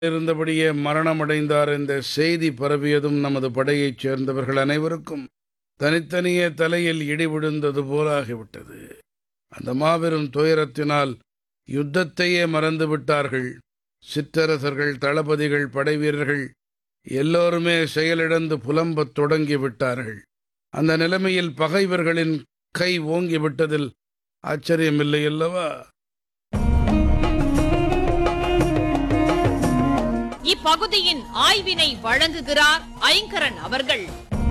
இருந்தபடியே மரணமடைந்தார் என்ற செய்தி பரவியதும் நமது படையைச் சேர்ந்தவர்கள் அனைவருக்கும் தனித்தனியே தலையில் இடி விழுந்தது போலாகிவிட்டது அந்த மாபெரும் துயரத்தினால் யுத்தத்தையே மறந்து விட்டார்கள் சிற்றரசர்கள் தளபதிகள் படைவீரர்கள் எல்லோருமே செயலிழந்து புலம்பத் தொடங்கி விட்டார்கள் அந்த நிலைமையில் பகைவர்களின் கை ஓங்கி விட்டதில் ஆச்சரியமில்லை அல்லவா இப்பகுதியின் ஆய்வினை வழங்குகிறார் ஐங்கரன் அவர்கள்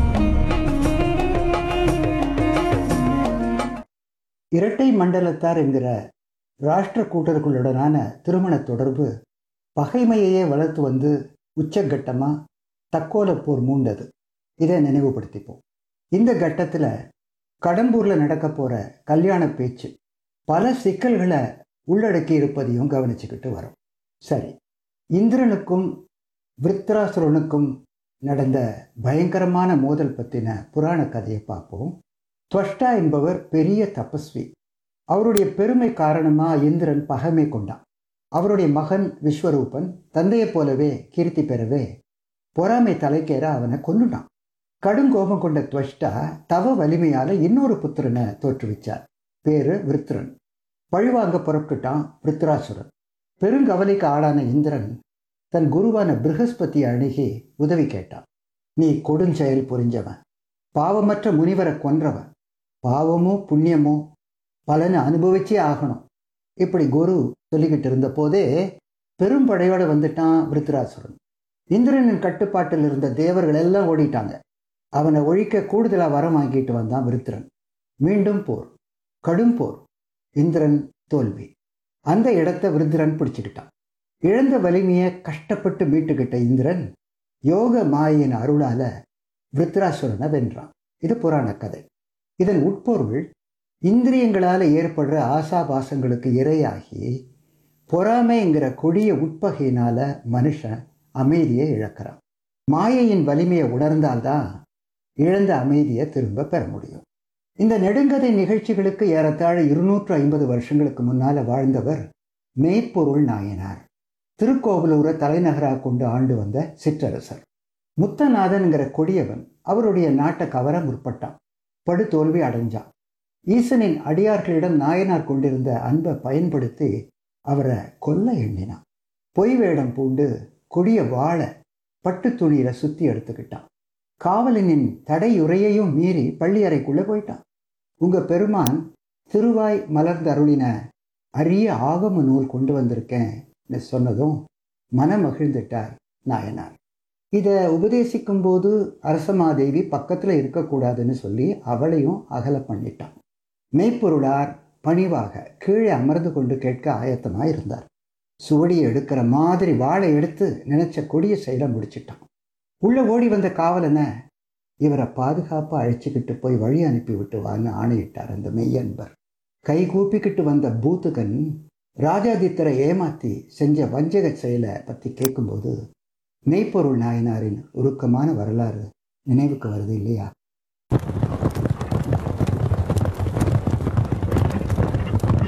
இரட்டை மண்டலத்தார் என்கிற ராஷ்டிர கூட்டர்களுடனான திருமண தொடர்பு பகைமையையே வளர்த்து வந்து உச்சகட்டமாக தக்கோல போர் மூண்டது இதை நினைவுபடுத்திப்போம் இந்த கட்டத்தில் கடம்பூரில் நடக்க போகிற கல்யாண பேச்சு பல சிக்கல்களை உள்ளடக்கி இருப்பதையும் கவனிச்சுக்கிட்டு வரோம் சரி இந்திரனுக்கும் விருத்ராசுரனுக்கும் நடந்த பயங்கரமான மோதல் பற்றின புராண கதையை பார்ப்போம் துவஷ்டா என்பவர் பெரிய தபஸ்வி அவருடைய பெருமை காரணமாக இந்திரன் பகைமை கொண்டான் அவருடைய மகன் விஸ்வரூபன் தந்தையைப் போலவே கீர்த்தி பெறவே பொறாமை தலைக்கேற அவனை கொன்னுட்டான் கடுங்கோபம் கொண்ட துவஷ்டா தவ வலிமையால இன்னொரு புத்திரனை தோற்றுவிச்சார் பேரு விருத்ரன் பழிவாங்க புறப்பட்டுட்டான் விருத்ராசுரன் பெருங்கவலைக்கு ஆளான இந்திரன் தன் குருவான பிருகஸ்பதி அணுகி உதவி கேட்டான் நீ கொடுஞ்செயல் புரிஞ்சவன் பாவமற்ற முனிவரை கொன்றவன் பாவமோ புண்ணியமோ பலனை அனுபவிச்சே ஆகணும் இப்படி குரு சொல்லிக்கிட்டு இருந்த போதே பெரும் படையோட வந்துட்டான் விருத்ராசுரன் இந்திரனின் கட்டுப்பாட்டில் இருந்த தேவர்கள் எல்லாம் ஓடிட்டாங்க அவனை ஒழிக்க கூடுதலாக வரம் வாங்கிட்டு வந்தான் விருத்திரன் மீண்டும் போர் கடும் போர் இந்திரன் தோல்வி அந்த இடத்த விருத்திரன் பிடிச்சுக்கிட்டான் இழந்த வலிமையை கஷ்டப்பட்டு மீட்டுக்கிட்ட இந்திரன் யோக மாயின் அருளால விருத்ராசுரனை வென்றான் இது புராண கதை இதன் உட்பொருள் இந்திரியங்களால் ஏற்படுற ஆசாபாசங்களுக்கு இரையாகி பொறாமைங்கிற கொடிய உட்பகையினால மனுஷன் அமைதியை இழக்கிறான் மாயையின் வலிமையை உணர்ந்தால்தான் இழந்த அமைதியை திரும்ப பெற முடியும் இந்த நெடுங்கதை நிகழ்ச்சிகளுக்கு ஏறத்தாழ இருநூற்று ஐம்பது வருஷங்களுக்கு முன்னால வாழ்ந்தவர் மெய்ப்பொருள் நாயனார் திருக்கோவிலூரை தலைநகராக கொண்டு ஆண்டு வந்த சிற்றரசர் முத்தநாதன்கிற கொடியவன் அவருடைய நாட்டை கவர முற்பட்டான் படுதோல்வி அடைஞ்சான் ஈசனின் அடியார்களிடம் நாயனார் கொண்டிருந்த அன்பை பயன்படுத்தி அவரை கொல்ல எண்ணினான் பொய் வேடம் பூண்டு கொடிய வாழை பட்டு துணியில சுத்தி எடுத்துக்கிட்டான் காவலனின் தடையுறையையும் மீறி பள்ளி அறைக்குள்ள போயிட்டான் உங்க பெருமான் திருவாய் மலர்ந்தருளின அரிய ஆகம நூல் கொண்டு வந்திருக்கேன் சொன்னதும் மனமகிழ்ந்துட்டார் நாயனார் இதை உபதேசிக்கும் போது அரசமாதேவி பக்கத்தில் இருக்கக்கூடாதுன்னு சொல்லி அவளையும் அகல பண்ணிட்டான் மெய்ப்பொருளார் பணிவாக கீழே அமர்ந்து கொண்டு கேட்க ஆயத்தமாக இருந்தார் சுவடியை எடுக்கிற மாதிரி வாழை எடுத்து நினைச்ச கொடிய செயலை முடிச்சிட்டான் உள்ள ஓடி வந்த காவலனை இவரை பாதுகாப்பாக அழைச்சிக்கிட்டு போய் வழி அனுப்பி விட்டுவான்னு ஆணையிட்டார் அந்த மெய்யன்பர் கை கூப்பிக்கிட்டு வந்த பூத்துகன் ராஜாதித்தரை ஏமாத்தி செஞ்ச வஞ்சக செயலை பற்றி கேட்கும்போது மெய்ப்பொருள் நாயனாரின் உருக்கமான வரலாறு நினைவுக்கு வருது இல்லையா